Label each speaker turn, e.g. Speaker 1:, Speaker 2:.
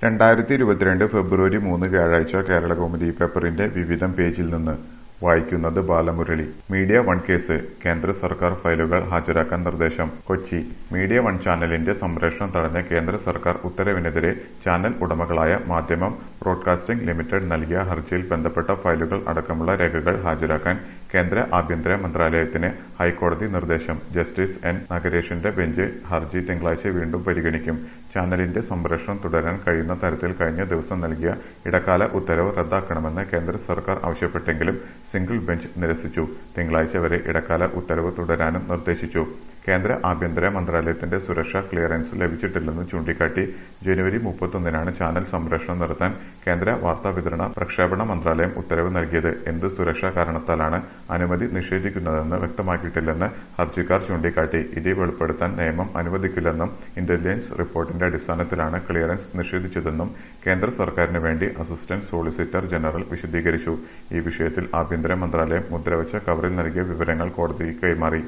Speaker 1: രണ്ടായിരത്തി ഇരുപത്തിരണ്ട് ഫെബ്രുവരി മൂന്ന് വ്യാഴാഴ്ച കേരളകൗമുദി പേപ്പറിന്റെ വിവിധം പേജിൽ നിന്ന് വായിക്കുന്നത് ബാലമുരളി മീഡിയ വൺ കേസ് കേന്ദ്ര സർക്കാർ ഫയലുകൾ ഹാജരാക്കാൻ നിർദ്ദേശം കൊച്ചി മീഡിയ വൺ ചാനലിന്റെ സംപ്രേഷണം തടഞ്ഞ കേന്ദ്ര സർക്കാർ ഉത്തരവിനെതിരെ ചാനൽ ഉടമകളായ മാധ്യമം ബ്രോഡ്കാസ്റ്റിംഗ് ലിമിറ്റഡ് നൽകിയ ഹർജിയിൽ ബന്ധപ്പെട്ട ഫയലുകൾ അടക്കമുള്ള രേഖകൾ ഹാജരാക്കാൻ കേന്ദ്ര ആഭ്യന്തര മന്ത്രാലയത്തിന് ഹൈക്കോടതി നിർദ്ദേശം ജസ്റ്റിസ് എൻ നഗരേഷിന്റെ ബെഞ്ച് ഹർജി തിങ്കളാഴ്ച വീണ്ടും പരിഗണിക്കും ചാനലിന്റെ സംപ്രേഷണം തുടരാൻ കഴിയുന്ന തരത്തിൽ കഴിഞ്ഞ ദിവസം നൽകിയ ഇടക്കാല ഉത്തരവ് റദ്ദാക്കണമെന്ന് കേന്ദ്ര സർക്കാർ ആവശ്യപ്പെട്ടെങ്കിലും സിംഗിൾ ബെഞ്ച് നിരസിച്ചു തിങ്കളാഴ്ച വരെ ഇടക്കാല ഉത്തരവ് തുടരാനും നിർദ്ദേശിച്ചു കേന്ദ്ര ആഭ്യന്തര മന്ത്രാലയത്തിന്റെ സുരക്ഷാ ക്ലിയറൻസ് ലഭിച്ചിട്ടില്ലെന്ന് ചൂണ്ടിക്കാട്ടി ജനുവരി മുപ്പത്തൊന്നിനാണ് ചാനൽ സംപ്രേഷണം നിർത്താൻ കേന്ദ്ര വാർത്താവിതരണ പ്രക്ഷേപണ മന്ത്രാലയം ഉത്തരവ് നൽകിയത് എന്ത് സുരക്ഷാ കാരണത്താലാണ് അനുമതി നിഷേധിക്കുന്നതെന്ന് വ്യക്തമാക്കിയിട്ടില്ലെന്ന് ഹർജിക്കാർ ചൂണ്ടിക്കാട്ടി ഇത് വെളിപ്പെടുത്താൻ നിയമം അനുവദിക്കില്ലെന്നും ഇന്റലിജൻസ് റിപ്പോർട്ടിന്റെ അടിസ്ഥാനത്തിലാണ് ക്ലിയറൻസ് നിഷേധിച്ചതെന്നും കേന്ദ്ര സർക്കാരിന് വേണ്ടി അസിസ്റ്റന്റ് സോളിസിറ്റർ ജനറൽ വിശദീകരിച്ചു ഈ വിഷയത്തിൽ ആഭ്യന്തര മന്ത്രാലയം മുദ്രവച്ച കവറിൽ നൽകിയ വിവരങ്ങൾ കോടതിക്ക് കൈമാറി